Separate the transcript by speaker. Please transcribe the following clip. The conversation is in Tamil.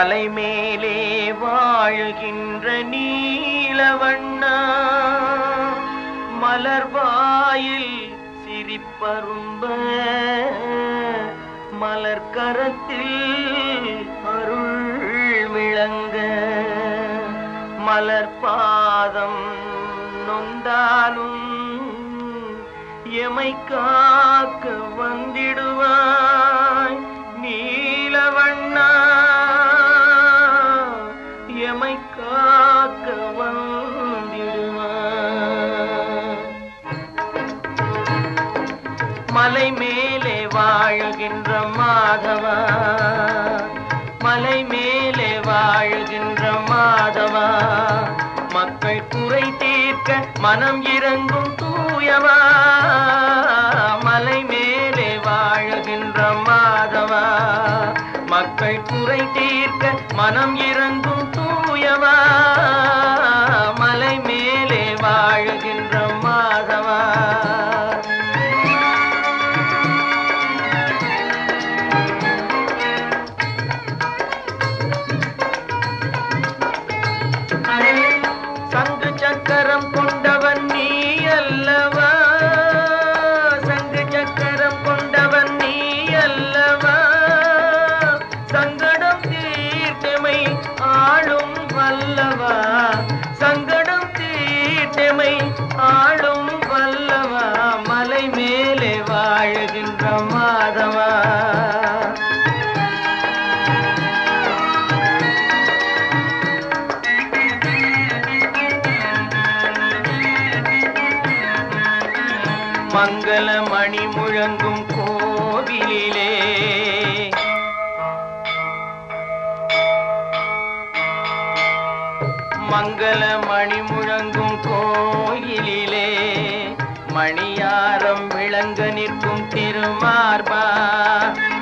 Speaker 1: மலை மேலே வாழுகின்ற நீலவண்ணா மலர்வாயில் சிரிப்பரும்ப மலர் கரத்தில் அருள் விளங்க மலர் பாதம் நொந்தாலும் எமை காக்க வந்திடுவாய் நீலவண்ணா எமை காக்க வந்திடுவாய் மலை மேலே வாழுகின்ற மாதவா மலை மேலே வாழுகின்ற மாதவா மக்கள் குறை தீர்க்க மனம் இறங்கும் தூயவா மலை மேலே வாழுகின்ற மாதவா மக்கள் குறை தீர்க்க மனம் இறங்கும் தூயவா மலை மேலே வாழுகின்ற மாதவா சங்கு சக்கரம் கொண்டவன் நீ அல்லவா சங்கு சக்கரம் கொண்டவன் நீ அல்லவா சங்கடம் தீர்த்தமை ஆளும் வல்லவா சங்கடம் தீர்த்தமை ஆளும் வல்லவா மலை மேலே வாழுகின்ற மாதவா மங்கள மணி முழங்கும் கோவிலிலே மங்கள மணி முழங்கும் கோயிலிலே மணியாரம் விளங்க நிற்கும் திருமார்பா